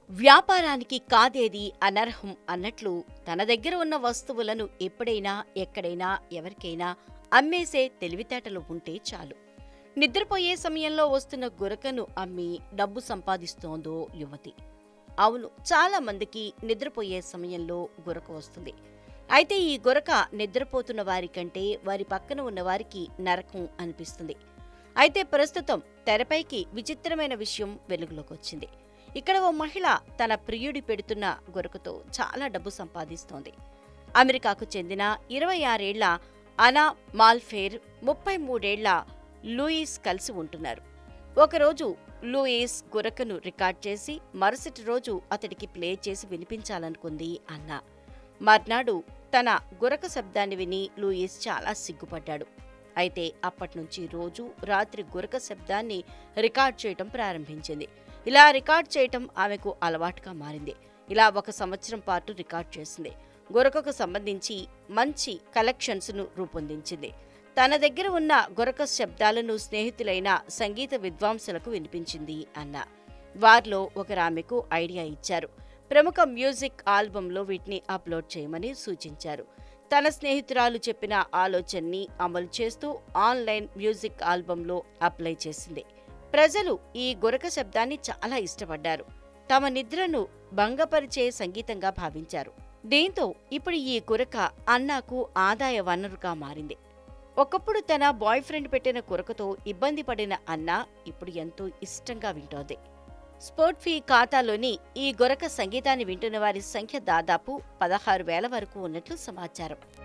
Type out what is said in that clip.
వ్యాపారానికి కాదేది అనర్హం అన్నట్లు తన దగ్గర ఉన్న వస్తువులను ఎప్పుడైనా ఎక్కడైనా ఎవరికైనా అమ్మేసే తెలివితేటలు ఉంటే చాలు నిద్రపోయే సమయంలో వస్తున్న గురకను అమ్మి డబ్బు సంపాదిస్తోందో యువతి అవును చాలా మందికి నిద్రపోయే సమయంలో గురక వస్తుంది అయితే ఈ గురక నిద్రపోతున్న వారి కంటే వారి పక్కన ఉన్న వారికి నరకం అనిపిస్తుంది అయితే ప్రస్తుతం తెరపైకి విచిత్రమైన విషయం వెలుగులోకి వచ్చింది ఇక్కడ ఓ మహిళ తన ప్రియుడి పెడుతున్న గొరకతో చాలా డబ్బు సంపాదిస్తోంది అమెరికాకు చెందిన ఇరవై ఆరేళ్ల అనా మాల్ఫేర్ ముప్పై మూడేళ్ల లూయిస్ కలిసి ఉంటున్నారు ఒకరోజు లూయిస్ గురకను రికార్డ్ చేసి మరుసటి రోజు అతడికి ప్లే చేసి వినిపించాలనుకుంది అన్న మర్నాడు తన గురక శబ్దాన్ని విని లూయిస్ చాలా సిగ్గుపడ్డాడు అయితే అప్పట్నుంచి రోజు రాత్రి గురక శబ్దాన్ని రికార్డ్ చేయటం ప్రారంభించింది ఇలా రికార్డ్ చేయటం ఆమెకు అలవాటుగా మారింది ఇలా ఒక సంవత్సరం పాటు రికార్డ్ చేసింది గురకకు సంబంధించి మంచి కలెక్షన్స్ను రూపొందించింది తన దగ్గర ఉన్న గొరక శబ్దాలను స్నేహితులైన సంగీత విద్వాంసులకు వినిపించింది అన్న వారిలో ఒకరు ఆమెకు ఐడియా ఇచ్చారు ప్రముఖ మ్యూజిక్ ఆల్బంలో వీటిని అప్లోడ్ చేయమని సూచించారు తన స్నేహితురాలు చెప్పిన ఆలోచనని అమలు చేస్తూ ఆన్లైన్ మ్యూజిక్ ఆల్బంలో అప్లై చేసింది ప్రజలు ఈ గురక శబ్దాన్ని చాలా ఇష్టపడ్డారు తమ నిద్రను భంగపరిచే సంగీతంగా భావించారు దీంతో ఇప్పుడు ఈ గురక అన్నాకు ఆదాయ వనరుగా మారింది ఒకప్పుడు తన బాయ్ ఫ్రెండ్ పెట్టిన కురకతో ఇబ్బంది పడిన అన్న ఇప్పుడు ఎంతో ఇష్టంగా వింటోంది స్పోర్ట్ ఫీ ఖాతాలోని ఈ గొరక సంగీతాన్ని వింటున్న వారి సంఖ్య దాదాపు పదహారు వేల వరకు ఉన్నట్లు సమాచారం